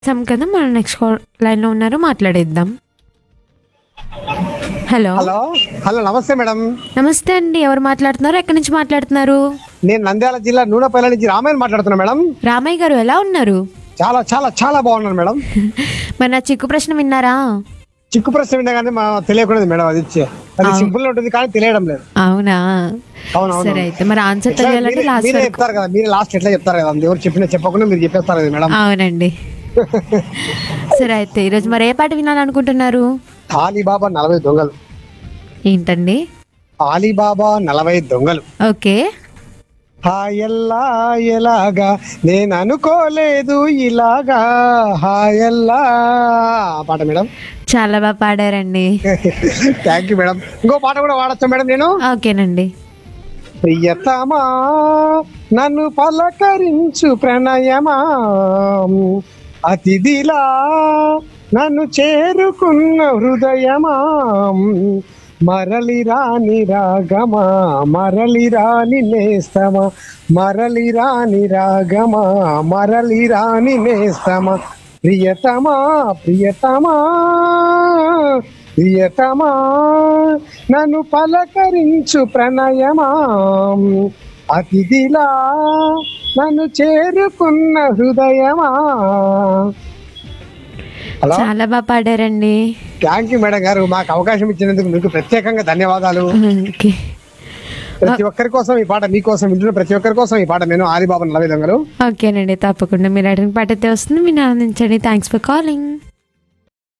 Some కదా మన next line లో ఉన్నారు మాట్లాడేద్దాం హలో హలో హలో నమస్తే మేడం నమస్తే అండి ఎవరు మాట్లాడుతున్నారు ఎక్కడి నుంచి మాట్లాడుతున్నారు నేను నంద్యాల జిల్లా నూనెపల్లి నుంచి రామాయణ మాట్లాడుతున్నా మేడం రామయ్య గారు ఎలా ఉన్నారు చాలా చాలా చాలా బాగున్నాను మేడం మరి నా చిక్కు ప్రశ్న విన్నారా చిక్కు ప్రశ్న వినగానే మా తెలియకూడదు మేడం అది ఇచ్చే అది సింపుల్ ఉంటుంది కానీ తెలియడం లేదు అవునా అవునవును. సరే అయితే మరి ఆన్సర్ ఎట్లా తెలియాలంటే మీరే- లాస్ట్ మీరే వరకు చెప్తారు కదా మీరు లాస్ట్ ఎట్లా చెప్తారు కదా ఎవరు చెప్పినా చెప్పకుండా మీరు చెప్పేస్తారు కదా మేడం అవునండి సరే అయితే ఈరోజు మరి ఏ పాట వినాలనుకుంటున్నారు ఆలీబాబా నలభై దొంగలు ఏంటండి ఆలీబాబా నలభై దొంగలు ఓకే హాయల్లా ఎలాగా నేను అనుకోలేదు ఇలాగా హాయల్లా ఆ పాట మేడం చాలా బాగా పాడారండి థ్యాంక్ యూ మేడం ఇంకో పాట కూడా వాడచ్చా మేడం నేను ఓకేనండి ప్రియతమా నన్ను పలకరించు ప్రణయమా అతిథిలా నన్ను చేరుకున్న హృదయమా మరలి రాని రాగమా మరలి రాని నేస్తమా మరలి రాని రాగమా మరలి రాని నేస్తమా ప్రియతమా ప్రియతమా ప్రియతమా నన్ను పలకరించు ప్రణయమా అతిథిలా నన్ను చేరుకున్న హృదయమా హలో చాలా బాగా పాడారండి థ్యాంక్ యూ మేడం గారు మాకు అవకాశం ఇచ్చినందుకు మీకు ప్రత్యేకంగా ధన్యవాదాలు ఓకే ప్రతి ఒక్కరి కోసం ఈ పాట మీకోసం వింటున్న ప్రతి ఒక్కరి కోసం ఈ పాట నేను ఆదిబాబు నలభై దొంగలు ఓకేనండి తప్పకుండా మీరు అడిగిన పాట అయితే వస్తుంది మీరు ఆనందించండి థ్యాంక్స్ ఫర్ కాలింగ్